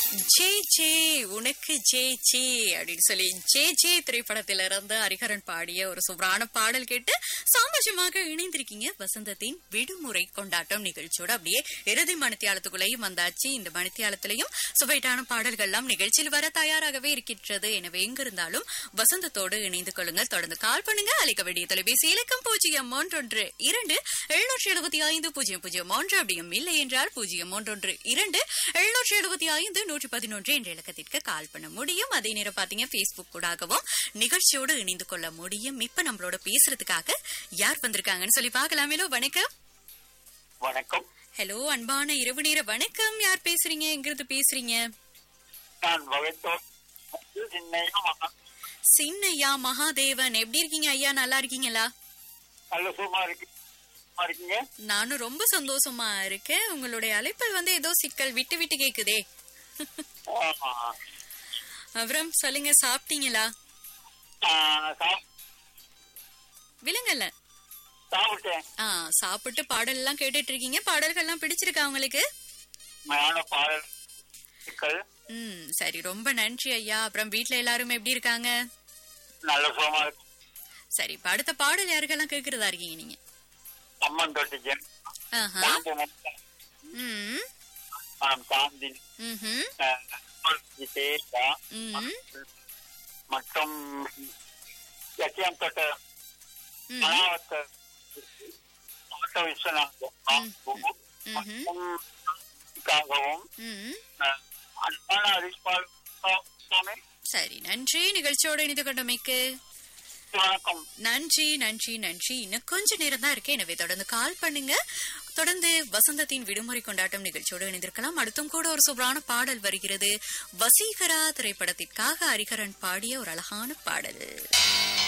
J J உனக்கு J J அப்படின்னு சொல்லி ஜே ஜே திரைப்படத்தில இருந்து ஹரிஹரன் பாடிய ஒரு சூப்பரான பாடல் கேட்டு சாமர்ஜமாக இணைந்திருக்கீங்க வசந்தத்தின் விடுமுறை கொண்டாட்டம் நிகழ்ச்சியோட அப்படியே இறுதி மணித்தியாலத்துக்குள்ளேயும் வந்தாச்சு இந்த மணித்தியாலத்திலையும் சுவைட்டான பாடல்கள்லாம் நிகழ்ச்சியில் வர தயாராகவே இருக்கின்றது எனவே எங்க இருந்தாலும் வசந்தத்தோடு இணைந்து கொள்ளுங்க தொடர்ந்து கால் பண்ணுங்க அழைக்க வேண்டிய தொலைபேசி இலக்கம் பூஜ்ஜியம் மூன்றொன்று இரண்டு எழுநூற்றி எழுபத்தி ஐந்து பூஜ்ஜியம் பூஜ்ஜியம் மூன்று அப்படியும் இல்லை என்றால் பூஜ்ஜியம் மூன்றொன்று இரண்டு எழுநூற்றி எழுபத்தி ஐந்து நூற்றி பதினொன்று என்ற இலக்கத்திற்கு கால் பண்ண முடியும் அதே நேரம் பாத்தீங்க பேஸ்புக் கூடாகவும் நிகழ்ச்சியோடு இணைந்து கொள்ள முடியும் இப்ப நம்மளோட பேசுறதுக்காக யார் வந்திருக்காங்கன்னு சொல்லி பார்க்கலாமேலோ வணக்கம் வணக்கம் ஹலோ அன்பான இரவு நேர வணக்கம் யார் பேசுறீங்க எங்கிருந்து பேசுறீங்க நான் வகைத்தோர் சின்னையா மகா- சின்னையா மகாதேவன் எப்படி இருக்கீங்க ஐயா நல்லா இருக்கீங்களா நல்ல சுகமா இருக்கு சுகமா இருக்கீங்க நானும் ரொம்ப சந்தோஷமா இருக்கேன் உங்களுடைய அழைப்பில் வந்து ஏதோ சிக்கல் விட்டு விட்டு கேக்குதே ஆமா. அப்புறம் சொல்லுங்க சாப்பிட்டீங்களா ஆ, சாப்- விலங்கல்ல சாப்பிட்டேன் ஆ சாப்பிட்டு பாடல் எல்லாம் கேட்டுட்டு இருக்கீங்க பாடல்கள்லாம் பிடிச்சிருக்கா உங்களுக்கு மயான பாடல் சிக்கல் ம் சரி ரொம்ப நன்றி ஐயா அப்புறம் வீட்ல எல்லாரும் எப்படி இருக்காங்க நல்ல சுகமா இருக்கு சரி இப்ப அடுத்த பாடல் யாருக்கெல்லாம் கேக்குறதா இருக்கீங்க நீங்க அம்மன் தொட்டி ஜென் ஆஹா பாம்பு முத்தம், ம் ஆம், சாந்தி ம்ஹும். ஆ, தேஜா, ம் மற்றும் எட்டியம் தொட்ட ம் மனாவத்த ஆட்ட விஸ்வநாதம் ம்ஹும். மற்றும் க்காகவும் ம் ஆ, அன்பான அறிவிப்பால் சுவாமி சரி நன்றி நிகழ்ச்சியோட இணைந்து கொண்டமைக்கு வணக்கம் நன்றி நன்றி நன்றி இன்னும் கொஞ்ச நேரம் தான் இருக்கு எனவே தொடர்ந்து கால் பண்ணுங்க தொடர்ந்து வசந்தத்தின் விடுமுறை கொண்டாட்டம் நிகழ்ச்சியோடு இணைந்திருக்கலாம் அடுத்தும் கூட ஒரு சூப்பரான பாடல் வருகிறது வசீகரா திரைப்படத்திற்காக ஹரிஹரன் பாடிய ஒரு அழகான பாடல்